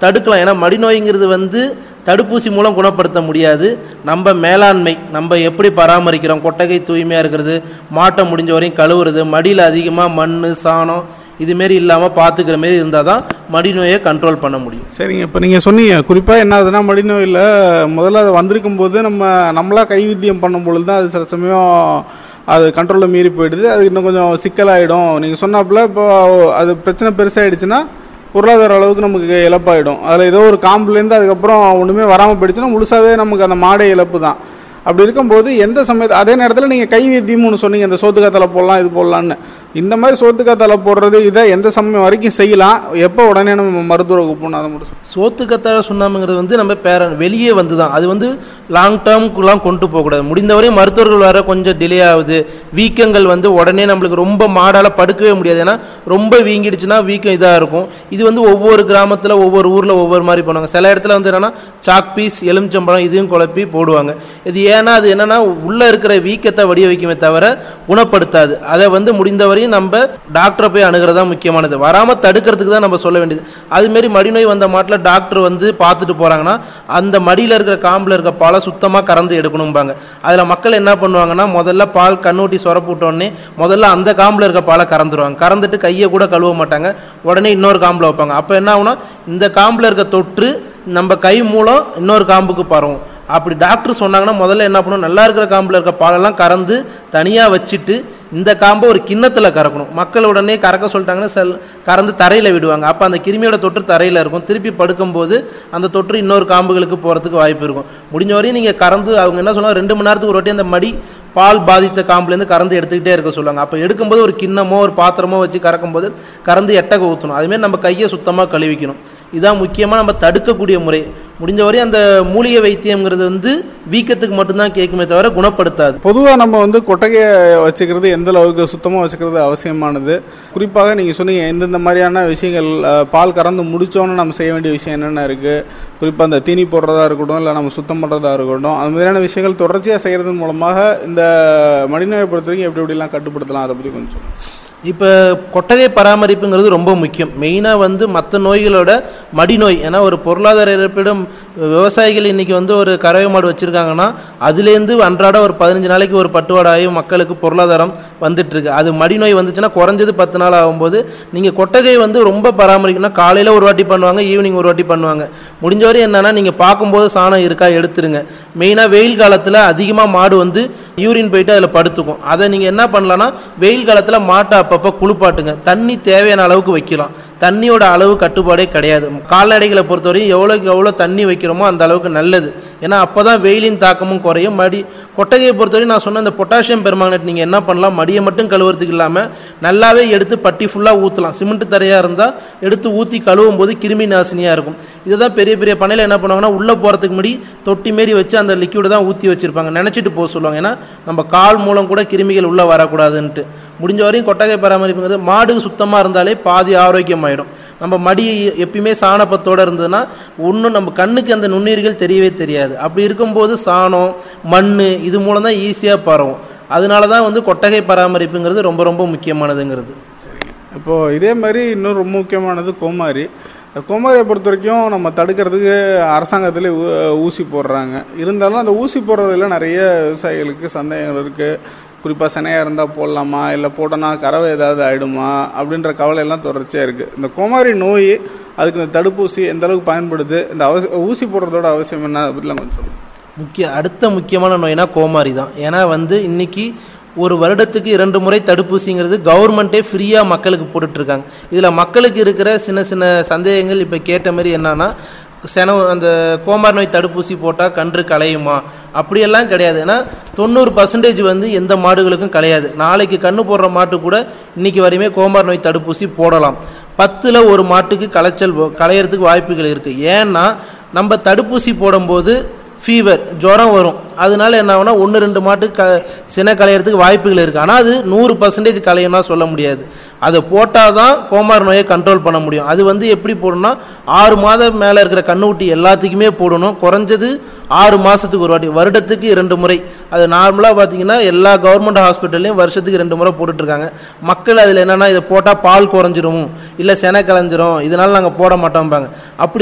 தடுக்கலாம் ஏன்னா மடிநோய்ங்கிறது வந்து தடுப்பூசி மூலம் குணப்படுத்த முடியாது நம்ம மேலாண்மை நம்ம எப்படி பராமரிக்கிறோம் கொட்டகை தூய்மையாக இருக்கிறது மாட்டை முடிஞ்ச வரையும் கழுவுறது மடியில் அதிகமாக மண் சாணம் இதுமாரி இல்லாமல் பார்த்துக்கிற மாரி இருந்தால் தான் மடிநோயை கண்ட்ரோல் பண்ண முடியும் சரிங்க இப்போ நீங்கள் சொன்னீங்க குறிப்பாக என்ன ஆகுதுன்னா மடிநோயில் முதல்ல அது வந்திருக்கும் போது நம்ம நம்மளா கைவித்தியம் பண்ணும் பொழுது தான் அது சில சமயம் அது கண்ட்ரோலில் மீறி போயிடுது அது இன்னும் கொஞ்சம் சிக்கலாயிடும் நீங்கள் சொன்னாப்புல இப்போ அது பிரச்சனை பெருசாகிடுச்சுன்னா பொருளாதார அளவுக்கு நமக்கு இழப்பாயிடும் அதில் ஏதோ ஒரு காம்புலேருந்து அதுக்கப்புறம் ஒன்றுமே வராமல் போயிடுச்சுன்னா முழுசாகவே நமக்கு அந்த மாடே இழப்பு தான் அப்படி இருக்கும்போது எந்த சமயத்து அதே நேரத்தில் நீங்கள் கைவித்தியம்னு ஒன்று சொன்னீங்க இந்த சோத்துக்காத்தலை போடலாம் இது போடலான்னு இந்த மாதிரி சோத்துக்காத்தலை போடுறது இதை எந்த சமயம் வரைக்கும் செய்யலாம் எப்போ உடனே நம்ம மருத்துவரை கூப்பிடணும் அதை மட்டும் சொல்லுங்க. சோத்துக்கத்தாழ சுண்ணாம்புங்கிறது வந்து நம்ம பேர வெளியே வந்து தான் அது வந்து லாங் டேர்முக்குலாம் கொண்டு போகக்கூடாது முடிந்தவரையும் மருத்துவர்கள் வர கொஞ்சம் டிலே ஆகுது வீக்கங்கள் வந்து உடனே நம்மளுக்கு ரொம்ப மாடால படுக்கவே முடியாது ஏன்னா ரொம்ப வீங்கிடுச்சுன்னா வீக்கம் இதாக இருக்கும் இது வந்து ஒவ்வொரு கிராமத்தில் ஒவ்வொரு ஊரில் ஒவ்வொரு மாதிரி பண்ணுவாங்க சில இடத்துல வந்து என்னன்னா சாக் பீஸ் எலுமிச்சம்பழம் இதையும் குழப்பி போடுவாங்க இது ஏன்னா அது என்னன்னா உள்ளே இருக்கிற வீக்கத்தை வடிய வைக்குமே தவிர குணப்படுத்தாது அதை வந்து முடிந்தவரையும் நம்ம டாக்டரை போய் அணுகிறதா முக்கியமானது வராமல் தடுக்கிறதுக்கு தான் நம்ம சொல்ல வேண்டியது அதுமாரி மடிநோய் வந்த மாட்டில் டாக்டர் வந்து பார்த்துட்டு போகிறாங்கன்னா அந்த மடியில் இருக்கிற காம்பில் இருக்க பாலை சுத்தமாக கறந்து எடுக்கணும்பாங்க அதில் மக்கள் என்ன பண்ணுவாங்கன்னா முதல்ல பால் கண்ணூட்டி சொரப்பு விட்டோடனே முதல்ல அந்த காம்பில் இருக்க பாலை கறந்துருவாங்க கறந்துட்டு கையை கூட கழுவ மாட்டாங்க உடனே இன்னொரு காம்பில் வைப்பாங்க அப்போ என்ன ஆகும்னா இந்த காம்பில் இருக்க தொற்று நம்ம கை மூலம் இன்னொரு காம்புக்கு பரவும் அப்படி டாக்டர் சொன்னாங்கன்னா முதல்ல என்ன பண்ணணும் நல்லா இருக்கிற காம்பில் இருக்க பாலெல்லாம் கறந்து தனியாக வச்சுட்டு இந்த காம்பை ஒரு கிண்ணத்தில் கறக்கணும் மக்கள் உடனே கறக்க சொல்லிட்டாங்கன்னா செல் கறந்து தரையில் விடுவாங்க அப்போ அந்த கிருமியோட தொற்று தரையில் இருக்கும் திருப்பி படுக்கும்போது அந்த தொற்று இன்னொரு காம்புகளுக்கு போகிறதுக்கு வாய்ப்பு இருக்கும் முடிஞ்ச வரையும் நீங்கள் கறந்து அவங்க என்ன சொல்லுவாங்க ரெண்டு மணி நேரத்துக்கு ஒரு வாட்டி அந்த மடி பால் பாதித்த காம்புலேருந்து கறந்து எடுத்துக்கிட்டே இருக்க சொல்லுவாங்க அப்போ எடுக்கும்போது ஒரு கிண்ணமோ ஒரு பாத்திரமோ வச்சு கறக்கும்போது கறந்து எட்டக ஊற்றணும் அதுமாரி நம்ம கையை சுத்தமாக கழுவிக்கணும் இதான் முக்கியமாக நம்ம தடுக்கக்கூடிய முறை முடிஞ்ச வரையும் அந்த மூலிகை வைத்தியம்ங்கிறது வந்து வீக்கத்துக்கு மட்டும்தான் கேட்குமே தவிர குணப்படுத்தாது பொதுவாக நம்ம வந்து கொட்டகையை வச்சுக்கிறது எந்த அளவுக்கு சுத்தமாக வச்சுக்கிறது அவசியமானது குறிப்பாக நீங்கள் சொன்னீங்க எந்தெந்த மாதிரியான விஷயங்கள் அஹ், பால் கறந்து முடிச்சோன்னு நம்ம செய்ய வேண்டிய விஷயம் என்னென்ன இருக்குது குறிப்பாக அந்த தீனி போடுறதா இருக்கட்டும் இல்லை நம்ம சுத்தம் பண்ணுறதா இருக்கட்டும் அந்த மாதிரியான விஷயங்கள் தொடர்ச்சியாக செய்கிறதன் மூலமாக இந்த மடிநோயை பொறுத்த வரைக்கும் எப்படி எப்படிலாம் கட்டுப்படுத்தலாம் அதை பற்றி கொஞ்சம் சொல்லுங்க. இப்போ கொட்டகை பராமரிப்புங்கிறது ரொம்ப முக்கியம் மெயினாக வந்து மற்ற நோய்களோட மடிநோய் ஏன்னா ஒரு பொருளாதார இருப்பிடம் விவசாயிகள் இன்னைக்கு வந்து ஒரு கறவை மாடு வச்சுருக்காங்கன்னா அதுலேருந்து அன்றாட ஒரு பதினஞ்சு நாளைக்கு ஒரு பட்டுவாடாகி மக்களுக்கு பொருளாதாரம் வந்துட்டு இருக்கு அது மடிநோய் வந்துச்சுன்னா குறைஞ்சது பத்து நாள் ஆகும்போது நீங்கள் கொட்டகை வந்து ரொம்ப பராமரிக்கணும்னா காலையில் ஒரு வாட்டி பண்ணுவாங்க ஈவினிங் ஒரு வாட்டி பண்ணுவாங்க முடிஞ்ச வரை என்னன்னா நீங்கள் பார்க்கும்போது சாணம் இருக்கா எடுத்துருங்க மெயினாக வெயில் காலத்தில் அதிகமாக மாடு வந்து யூரின் போயிட்டு அதில் படுத்துக்கும் அதை நீங்கள் என்ன பண்ணலாம்னா வெயில் காலத்தில் மாட்டை அப்பப்போ குளிப்பாட்டுங்க தண்ணி தேவையான அளவுக்கு வைக்கலாம் தண்ணியோட அளவு கட்டுப்பாடே கிடையாது கால்நடைகளை பொறுத்தவரையும் எவ்வளோக்கு எவ்வளோ தண்ணி வைக்கிறோமோ அந்த அளவுக்கு நல்லது ஏன்னா அப்போ தான் வெயிலின் தாக்கமும் குறையும் மடி கொட்டகையை பொறுத்தவரையும் நான் சொன்ன இந்த பொட்டாசியம் பெர்மாங்கனேட் நீங்கள் என்ன பண்ணலாம் மடியை மட்டும் கழுவுறதுக்கு இல்லாமல் நல்லாவே எடுத்து பட்டி ஃபுல்லாக ஊற்றலாம் சிமெண்ட் தரையாக இருந்தால் எடுத்து ஊற்றி கழுவும் போது கிருமி நாசினியாக இருக்கும் இதுதான் பெரிய பெரிய பண்ணையில் என்ன பண்ணுவாங்கன்னா உள்ளே போகிறதுக்கு முன்னாடி தொட்டி மாரி வச்சு அந்த லிக்விடை தான் ஊற்றி வச்சிருப்பாங்க நினச்சிட்டு போக சொல்லுவாங்க ஏன்னா நம்ம கால் மூலம் கூட கிருமிகள் உள்ளே வரக்கூடாதுன்ட்டு முடிஞ்ச வரையும் கொட்டகை பராமரிப்புங்கிறது மாடு சுத்தமாக இருந்தாலே பாதி ஆரோக்கியமாயிடும் நம்ம மடி எப்பயுமே சாணப்பத்தோடு இருந்ததுன்னா ஒன்றும் நம்ம கண்ணுக்கு அந்த நுண்ணுயிர்கள் தெரியவே தெரியாது அப்படி இருக்கும்போது சாணம் மண் இது மூலம் தான் ஈஸியாக பரவும் அதனால தான் வந்து கொட்டகை பராமரிப்புங்கிறது ரொம்ப ரொம்ப முக்கியமானதுங்கிறது இப்போது இதே மாதிரி இன்னும் ரொம்ப முக்கியமானது கோமாரி இந்த கோமாரியை பொறுத்த வரைக்கும் நம்ம தடுக்கிறதுக்கு அரசாங்கத்தில் ஊசி போடுறாங்க இருந்தாலும் அந்த ஊசி போடுறதுல நிறைய விவசாயிகளுக்கு சந்தேகங்கள் இருக்குது குறிப்பாக சினையாக இருந்தால் போடலாமா இல்லை போட்டோன்னா கறவை ஏதாவது ஆகிடுமா அப்படின்ற கவலை எல்லாம் தொடர்ச்சியாக இருக்குது இந்த கோமாரி நோய் அதுக்கு இந்த தடுப்பூசி எந்த அளவுக்கு பயன்படுது இந்த அவசி ஊசி போடுறதோட அவசியம் என்ன அதை பற்றிலாம் கொஞ்சம் சொல்லுங்கள் முக்கிய அடுத்த முக்கியமான நோய்னா கோமாரி தான் ஏன்னா வந்து இன்னைக்கு ஒரு வருடத்துக்கு இரண்டு முறை தடுப்பூசிங்கிறது கவர்மெண்ட்டே ஃப்ரீயாக மக்களுக்கு போட்டுட்ருக்காங்க இதில் மக்களுக்கு இருக்கிற சின்ன சின்ன சந்தேகங்கள் இப்போ கேட்ட மாதிரி என்னன்னா சென அந்த கோமார் நோய் தடுப்பூசி போட்டால் கன்று களையுமா அப்படியெல்லாம் கிடையாது ஏன்னா தொண்ணூறு பர்சன்டேஜ் வந்து எந்த மாடுகளுக்கும் களையாது நாளைக்கு கன்று போடுற மாட்டு கூட இன்னைக்கு வரையுமே கோமார் நோய் தடுப்பூசி போடலாம் பத்தில் ஒரு மாட்டுக்கு களைச்சல் வ- களையறதுக்கு வாய்ப்புகள் இருக்குது ஏன்னா நம்ம தடுப்பூசி போடும்போது ஃபீவர் ஜுரம் வரும் அதனால என்ன ஆகும்னா ஒன்று ரெண்டு மாட்டு க சினை களையறதுக்கு வாய்ப்புகள் இருக்குது ஆனால் அது நூறு பர்சன்டேஜ் களையும்னா சொல்ல முடியாது அதை போட்டால் தான் கோமார் நோயை கண்ட்ரோல் பண்ண முடியும் அது வந்து எப்படி போடணும்னா ஆறு மாதம் மேலே இருக்கிற கண்ணுக்குட்டி எல்லாத்துக்குமே போடணும் குறைஞ்சது ஆறு மாதத்துக்கு ஒரு வாட்டி வருடத்துக்கு இரண்டு முறை அது நார்மலாக பார்த்தீங்கன்னா எல்லா கவர்மெண்ட் ஹாஸ்பிட்டல்லையும் வருஷத்துக்கு ரெண்டு முறை போட்டுட்ருக்காங்க மக்கள் அதில் என்னென்னா இதை போட்டால் பால் குறைஞ்சிரும் இல்லை செனை கலைஞ்சிரும் இதனால் நாங்கள் போட மாட்டோம்பாங்க அப்படி